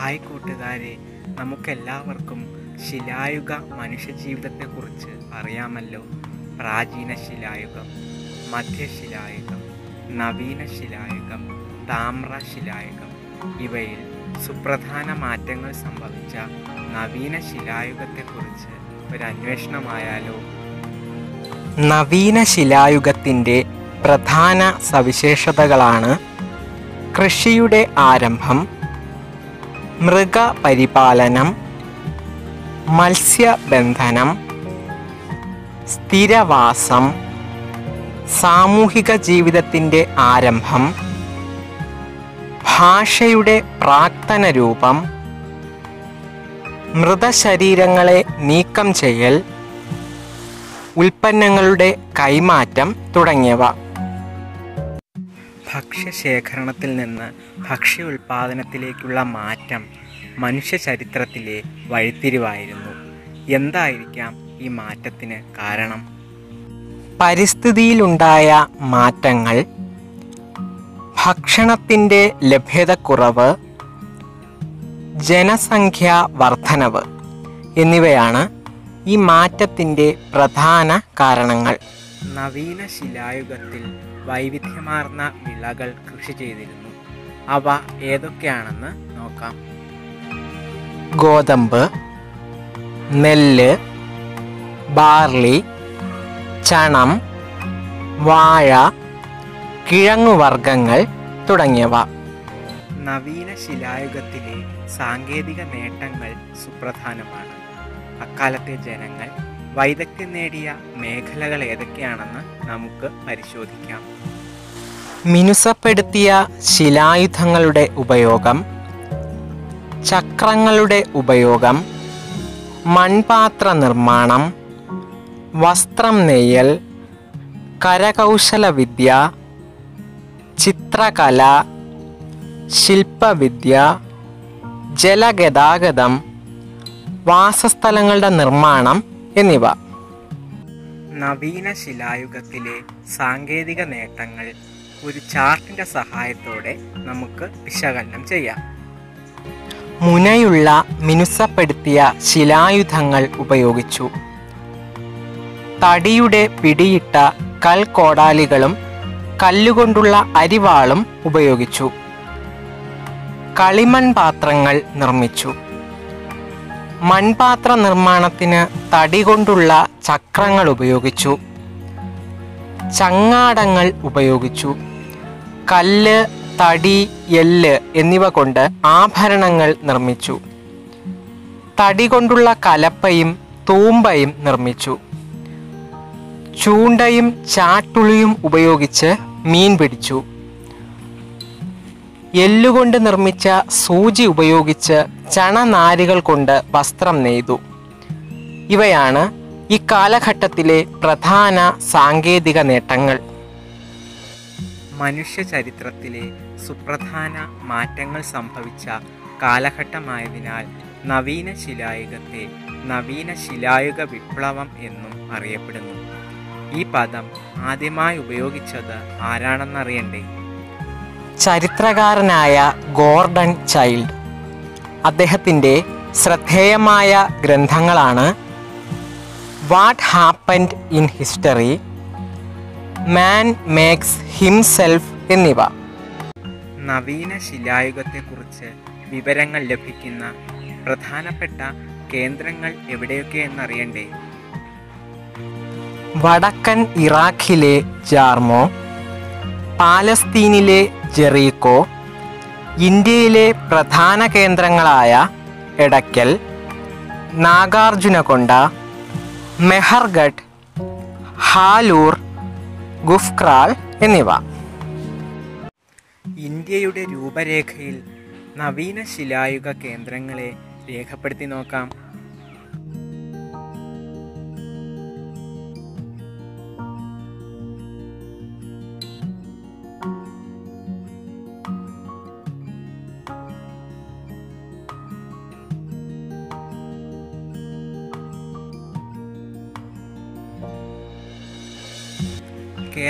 hi കൂട്ടുകാരെ നമുക്കെല്ലാവർക്കും ശിലായുഗ മനുഷ്യജീവിതത്തെക്കുറിച്ച് അറിയാമല്ലോ പ്രാചീന ശിലായുഗം മധ്യശിലായുഗം നവീന ശിലായുഗം താമ്ര ശിലായുഗം ഇവയിൽ സുപ്രധാന മാറ്റങ്ങൾ സംഭവിച്ച നവീന ശിലായുഗത്തെക്കുറിച്ച് ഒരു അന്വേഷണമായാലോ നവീന ശിലായുഗത്തിൻ്റെ പ്രധാന സവിശേഷതകളാണ് കൃഷിയുടെ ആരംഭം മൃഗപരിപാലനം മത്സ്യബന്ധനം സ്ഥിരവാസം സാമൂഹിക ജീവിതത്തിൻ്റെ ആരംഭം ഭാഷയുടെ പ്രാക്തന രൂപം മൃതശരീരങ്ങളെ നീക്കം ചെയ്യൽ ഉൽപ്പന്നങ്ങളുടെ കൈമാറ്റം തുടങ്ങിയവ ഭക്ഷ്യശേഖരണത്തിൽ നിന്ന് ഭക്ഷ്യ ഉൽപാദനത്തിലേക്കുള്ള മാറ്റം മനുഷ്യ ചരിത്രത്തിലെ വഴിത്തിരിവായിരുന്നു എന്തായിരിക്കാം ഈ മാറ്റത്തിന് കാരണം പരിസ്ഥിതിയിലുണ്ടായ മാറ്റങ്ങൾ ഭക്ഷണത്തിൻ്റെ ലഭ്യതക്കുറവ് ജനസംഖ്യാ വർധനവ് എന്നിവയാണ് ഈ മാറ്റത്തിൻ്റെ പ്രധാന കാരണങ്ങൾ നവീന ശിലായുഗത്തിൽ വൈവിധ്യമാർന്ന വിളകൾ കൃഷി ചെയ്തിരുന്നു അവ ഏതൊക്കെയാണെന്ന് നോക്കാം ഗോതമ്പ് നെല്ല് ബാർലി ചണം വാഴ കിഴങ്ങുവർഗ്ഗങ്ങൾ തുടങ്ങിയവ നവീന ശിലായുഗത്തിലെ സാങ്കേതിക നേട്ടങ്ങൾ സുപ്രധാനമാണ് അക്കാലത്തെ ജനങ്ങൾ വൈദഗ്ധ്യം നേടിയ മേഖലകൾ ഏതൊക്കെയാണെന്ന് നമുക്ക് പരിശോധിക്കാം മിനുസപ്പെടുത്തിയ ശിലായുധങ്ങളുടെ ഉപയോഗം ചക്രങ്ങളുടെ ഉപയോഗം മൺപാത്ര നിർമ്മാണം വസ്ത്രം നെയ്യൽ കരകൗശല വിദ്യ ചിത്രകല ശില്പവിദ്യ ജലഗതാഗതം വാസസ്ഥലങ്ങളുടെ നിർമ്മാണം എന്നിവ നവീന ശിലായുഗത്തിലെ സാങ്കേതിക നേട്ടങ്ങൾ ഒരു ചാർട്ടിന്റെ സഹായത്തോടെ നമുക്ക് വിശകലനം ചെയ്യാം മുനയുള്ള മിനുസപ്പെടുത്തിയ ശിലായുധങ്ങൾ ഉപയോഗിച്ചു തടിയുടെ പിടിയിട്ട കൽക്കോടാലികളും കല്ലുകൊണ്ടുള്ള അരിവാളും ഉപയോഗിച്ചു കളിമൺ പാത്രങ്ങൾ നിർമ്മിച്ചു മൺപാത്ര നിർമ്മാണത്തിന് തടി കൊണ്ടുള്ള ചക്രങ്ങൾ ഉപയോഗിച്ചു ചങ്ങാടങ്ങൾ ഉപയോഗിച്ചു കല്ല് തടി എല്ല് എന്നിവ കൊണ്ട് ആഭരണങ്ങൾ നിർമ്മിച്ചു തടി കൊണ്ടുള്ള കലപ്പയും തൂമ്പയും നിർമ്മിച്ചു ചൂണ്ടയും ചാട്ടുളിയും ഉപയോഗിച്ച് മീൻ പിടിച്ചു എല്ലുകൊണ്ട് നിർമ്മിച്ച സൂചി ഉപയോഗിച്ച് ചണനാരുകൾ കൊണ്ട് വസ്ത്രം നെയ്തു ഇവയാണ് ഈ കാലഘട്ടത്തിലെ പ്രധാന സാങ്കേതിക നേട്ടങ്ങൾ മനുഷ്യ ചരിത്രത്തിലെ സുപ്രധാന മാറ്റങ്ങൾ സംഭവിച്ച കാലഘട്ടമായതിനാൽ നവീന ശിലായുഗത്തെ നവീന ശിലായുഗ വിപ്ലവം എന്നും അറിയപ്പെടുന്നു ഈ പദം ആദ്യമായി ഉപയോഗിച്ചത് ആരാണെന്നറിയണ്ടേ ചരിത്രകാരനായ ഗോർഡൻ ചൈൽഡ് അദ്ദേഹത്തിൻ്റെ ശ്രദ്ധേയമായ ഗ്രന്ഥങ്ങളാണ് what happened in history man makes himself എന്നിവ നവീന ശിലായുഗത്തെക്കുറിച്ച് വിവരങ്ങൾ ലഭിക്കുന്ന പ്രധാനപ്പെട്ട കേന്ദ്രങ്ങൾ എവിടെയൊക്കെയെന്നറിയണ്ടേ വടക്കൻ ഇറാഖിലെ ജാർമോ പാലസ്തീനിലെ ജെറീക്കോ ഇന്ത്യയിലെ പ്രധാന കേന്ദ്രങ്ങളായ എടയ്ക്കൽ നാഗാർജുനകൊണ്ട മെഹർഗഡ് ഹാലൂർ ഗുഫ്ക്രാൾ എന്നിവ ഇന്ത്യയുടെ രൂപരേഖയിൽ നവീന ശിലായുഗ കേന്ദ്രങ്ങളെ രേഖപ്പെടുത്തി നോക്കാം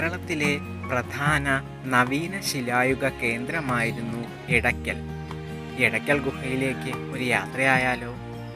കേരളത്തിലെ പ്രധാന നവീന ശിലായുഗ കേന്ദ്രമായിരുന്നു ഇടയ്ക്കൽ എടയ്ക്കൽ ഗുഹയിലേക്ക് ഒരു യാത്രയായാലോ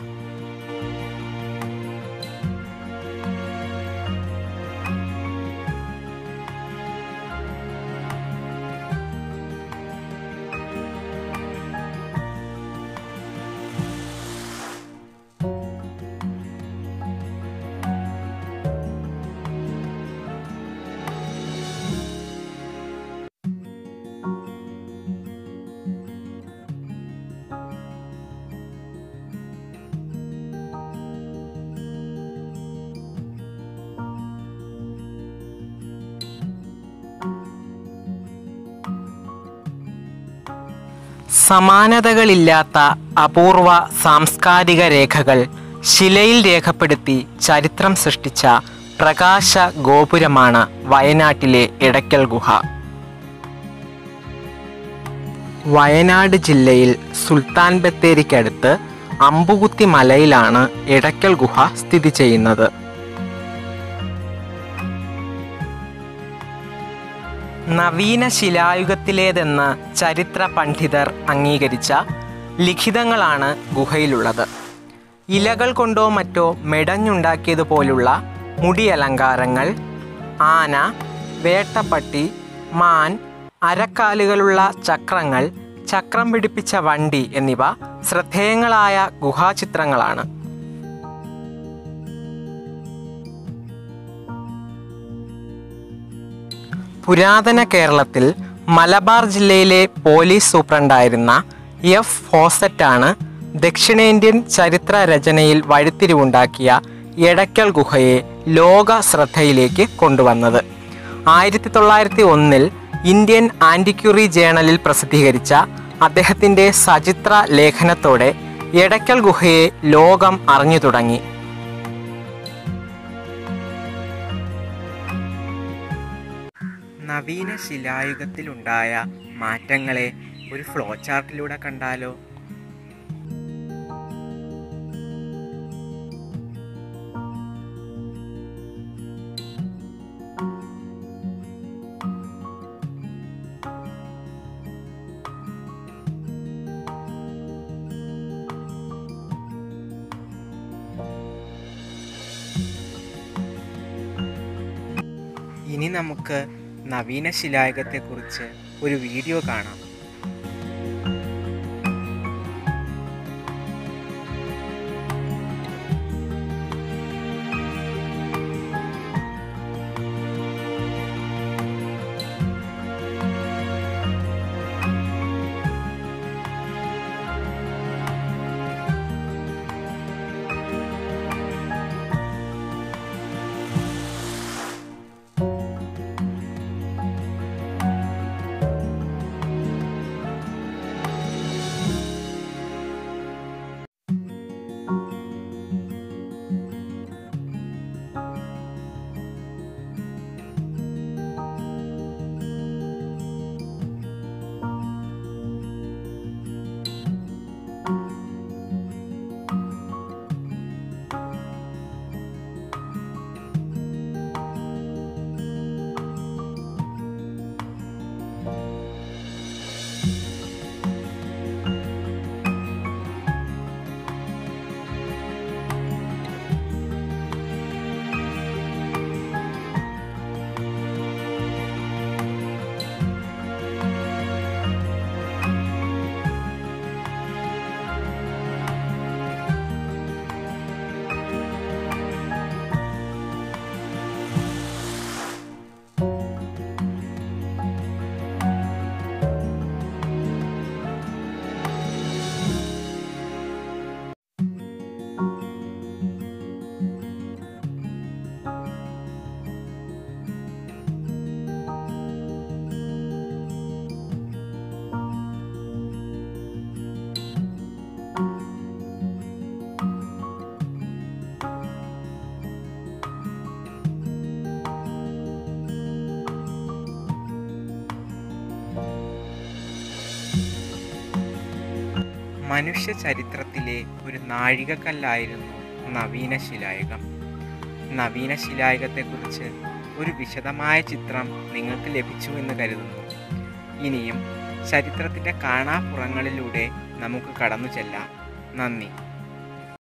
സമാനതകളില്ലാത്ത അപൂർവ സാംസ്കാരിക രേഖകൾ ശിലയിൽ രേഖപ്പെടുത്തി ചരിത്രം സൃഷ്ടിച്ച പ്രകാശ ഗോപുരമാണ് വയനാട്ടിലെ എടയ്ക്കൽ ഗുഹ വയനാട് ജില്ലയിൽ സുൽത്താൻ ബത്തേരിക്കടുത്ത് അമ്പുകുത്തി മലയിലാണ് എടയ്ക്കൽ ഗുഹ സ്ഥിതി ചെയ്യുന്നത് നവീന ശിലായുഗത്തിലേതെന്ന് ചരിത്ര പണ്ഡിതർ അംഗീകരിച്ച ലിഖിതങ്ങളാണ് ഗുഹയിലുള്ളത് ഇലകൾ കൊണ്ടോ മറ്റോ മെടഞ്ഞുണ്ടാക്കിയതുപോലുള്ള മുടിയലങ്കാരങ്ങൾ ആന വേട്ടപ്പട്ടി മാൻ അരക്കാലുകളുള്ള ചക്രങ്ങൾ ചക്രം പിടിപ്പിച്ച വണ്ടി എന്നിവ ശ്രദ്ധേയങ്ങളായ ഗുഹാചിത്രങ്ങളാണ് പുരാതന കേരളത്തിൽ മലബാർ ജില്ലയിലെ പോലീസ് സൂപ്രണ്ടായിരുന്ന എഫ് ഫോസറ്റാണ് ദക്ഷിണേന്ത്യൻ ചരിത്ര രചനയിൽ വഴിത്തിരിവുണ്ടാക്കിയ എടയ്ക്കൽ ഗുഹയെ ലോക ശ്രദ്ധയിലേക്ക് കൊണ്ടുവന്നത് ആയിരത്തി തൊള്ളായിരത്തി ഒന്നിൽ ഇന്ത്യൻ ആൻറ്റിക്യുറി ജേണലിൽ പ്രസിദ്ധീകരിച്ച അദ്ദേഹത്തിൻ്റെ സചിത്ര ലേഖനത്തോടെ എടയ്ക്കൽ ഗുഹയെ ലോകം അറിഞ്ഞു തുടങ്ങി നവീന ശിലായുഗത്തിലുണ്ടായ മാറ്റങ്ങളെ ഒരു ഫ്ലോ ചാർട്ടിലൂടെ കണ്ടാലോ ഇനി നമുക്ക് നവീന ശിലായുഗത്തെക്കുറിച്ച് ഒരു വീഡിയോ കാണാം മനുഷ്യ ചരിത്രത്തിലെ ഒരു നാഴികക്കല്ലായിരുന്നു നവീന ശിലായുഗം നവീന ശിലായുഗത്തെക്കുറിച്ച് ഒരു വിശദമായ ചിത്രം നിങ്ങൾക്ക് ലഭിച്ചു എന്ന് കരുതുന്നു ഇനിയും ചരിത്രത്തിൻ്റെ കാണാപ്പുറങ്ങളിലൂടെ നമുക്ക് കടന്നു ചെല്ലാം നന്ദി